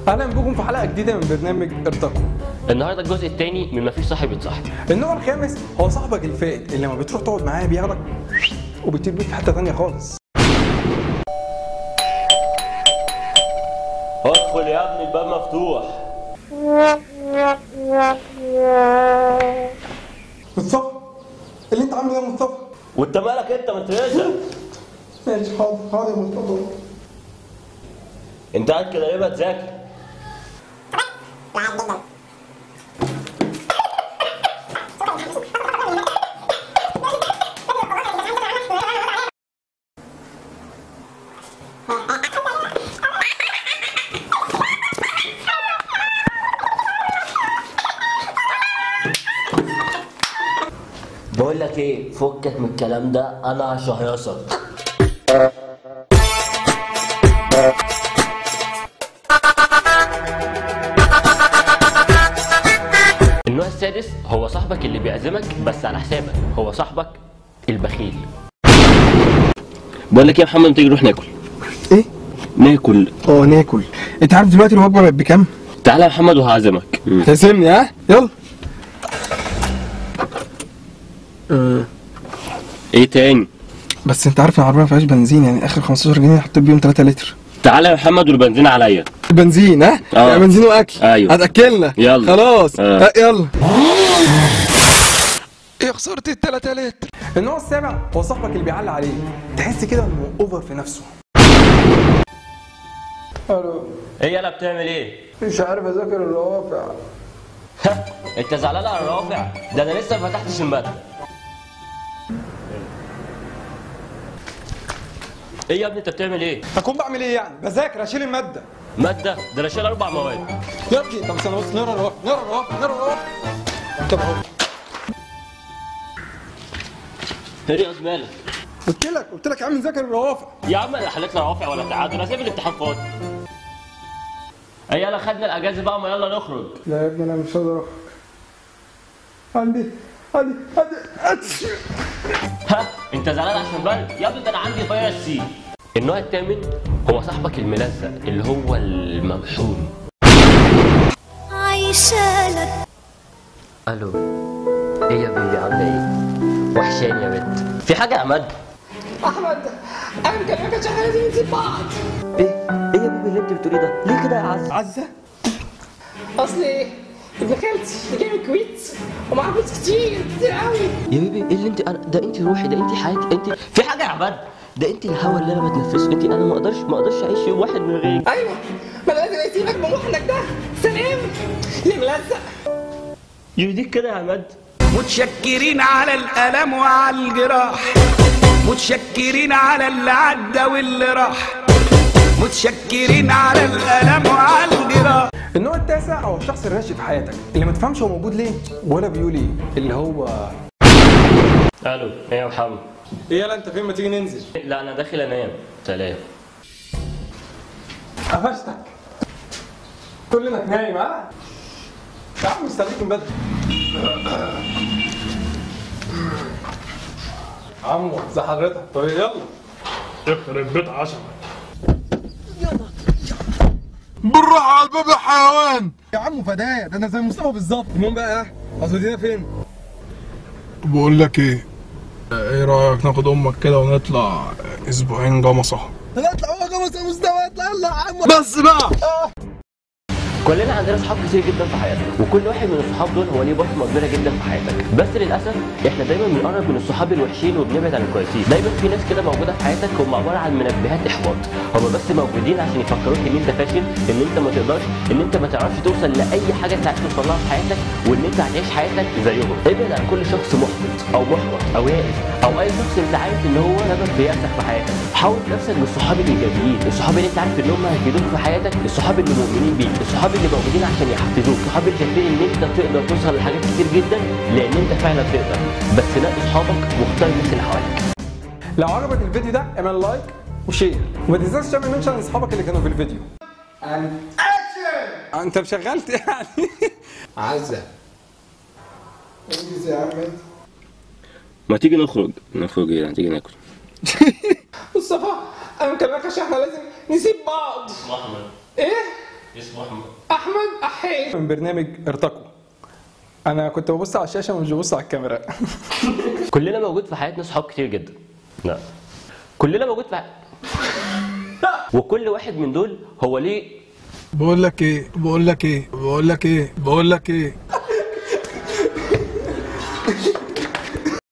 اهلا بكم في حلقه جديده من برنامج ارتقوا النهارده الجزء الثاني من مفيش صاحب يتصاحب النوع الخامس هو صاحبك الفائت اللي لما بتروح تقعد معاه بياخدك وبيطير بيك في حته تانيه خالص ادخل يا ابني الباب مفتوح مصطفى اللي انت عامله ده مصطفى وانت مالك انت ما ترزق ماشي حاضر حاضر يا مصطفى انت قاعد كده ليه ما تذاكر بقول لك ايه فكك من الكلام ده انا هشهيصك النوع السادس هو صاحبك اللي بيعزمك بس على حسابك هو صاحبك البخيل بقول لك إيه يا محمد تيجي نروح ناكل ايه؟ ناكل اه ناكل انت عارف دلوقتي الوجبه بقت بكام؟ تعالى يا محمد وهعزمك تعزمني ها؟ يلا ايه تاني بس انت عارف العربيه ما فيهاش بنزين يعني اخر 15 جنيه حطيت بيهم 3 لتر تعالى يا محمد والبنزين عليا بنزين ها؟ اه. يعني بنزين واكل ايوه. هتاكلنا يلا. خلاص اه. ها، يلا ايه خسرت ال 3 لتر النوع السابع هو صاحبك اللي بيعلق عليك تحس كده انه اوفر في نفسه الو ايه يلا بتعمل ايه مش عارف اذاكر الرافع ها، انت زعلان على الرافع ده انا لسه ما فتحتش امبارح ايه يا ابني انت بتعمل ايه هكون بعمل ايه يعني بذاكر اشيل الماده ماده ده انا شايل اربع مواد يا ابني طب استنى بص نقرا الرافع نقرا الرافع نقرا الرافع طب اهو ايه يا مالك قلت لك قلت لك يا عم ذاكر الرافع يا عم لا حلت لا رافع ولا تعادل انا سايب الامتحان فاضي ايه يلا خدنا الاجازه بقى ما يلا نخرج لا يا ابني انا مش هقدر اخرج عندي عندي عندي أتش. ها انت زعلان عشان برد يا ابني ده انا عندي فيروس سي النوع الثامن هو صاحبك الملزق اللي هو الممحون عايشة لك الو ايه يا بيبي عامله ايه وحشاني يا بنت في حاجه يا عماد احمد انا مكلمك عشان احنا لازم نسيب بعض ايه ايه يا بيبي اللي انت بتقوليه ده ليه كده يا عز عزه اصل ابن خالتي اللي جاي من الكويت ومعاه فلوس كتير كتير قوي يا بيبي ايه اللي انت أنا ده انت روحي ده انت حياتي انت في حاجه يا عماد ده انت الهوا اللي انا بتنفسه انت انا ما اقدرش ما اقدرش اعيش يوم واحد من غيرك ايوه ما انا لازم اسيبك بمحنك ده سلام ليه ملزق يرضيك كده يا عماد متشكرين على الألم وعلى الجراح متشكرين على اللي عدى واللي راح متشكرين على الألم وعلى الجراح النوع التاسع هو الشخص الراشي في حياتك اللي ما تفهمش هو موجود ليه ولا بيقول ايه اللي هو الو ايه يا محمد ايه يلا انت فين ما تيجي ننزل لا انا داخل انام سلام قفشتك تقول لي انك نايم ها يا عم مستنيك من بدري عمو زي حضرتك طيب يلا يخرب بيت عشرة بالراحه على الباب يا حيوان يا عم فدايا ده انا زي مصطفى بالظبط المهم بقى ها هتودينا فين؟ بقول لك ايه ايه رايك ناخد امك كده ونطلع اسبوعين جمصه طب اطلع هو جوه يا مستوى اطلع يلا يا عم بس بقى كلنا عندنا صحاب كتير جدا في حياتنا وكل واحد من الصحاب دول هو ليه بصمه كبيره جدا في حياتك بس للاسف احنا دايما بنقرب من الصحاب الوحشين وبنبعد عن الكويسين دايما في ناس كده موجوده في حياتك هم عباره عن منبهات احباط هم بس موجودين عشان يفكروك ان انت فاشل ان انت ما تقدرش ان انت ما تعرفش توصل لاي حاجه انت عايز توصل لها في حياتك وان انت هتعيش حياتك زيهم ابعد عن كل شخص محبط او محبط او يائس او اي شخص انت عارف ان هو سبب في يأسك في حياتك حاول نفسك بالصحاب الايجابيين الصحاب اللي انت عارف ان هم هيفيدوك في حياتك الصحاب اللي مؤمنين بيك الصحاب اللي موجودين عشان يحفزوك الصحاب اللي شايفين ان انت تقدر توصل لحاجات كتير جدا لان انت فعلا تقدر بس نقي اصحابك واختار الناس اللي حواليك لو عجبك الفيديو ده اعمل لايك وشير وما تنساش تعمل منشن لاصحابك اللي كانوا في الفيديو انت مشغلت يعني عزه انجز يا عم انت ما تيجي نخرج نخرج ايه تيجي ناكل مصطفى انا مكلمك عشان احنا لازم نسيب بعض محمد ايه احمد احي من برنامج ارتقوا انا كنت ببص على الشاشه ومش ببص على الكاميرا كلنا موجود في حياتنا صحاب كتير جدا لا كلنا موجود في ح... وكل واحد من دول هو ليه بقول لك ايه بقول لك ايه بقول لك ايه بقول لك ايه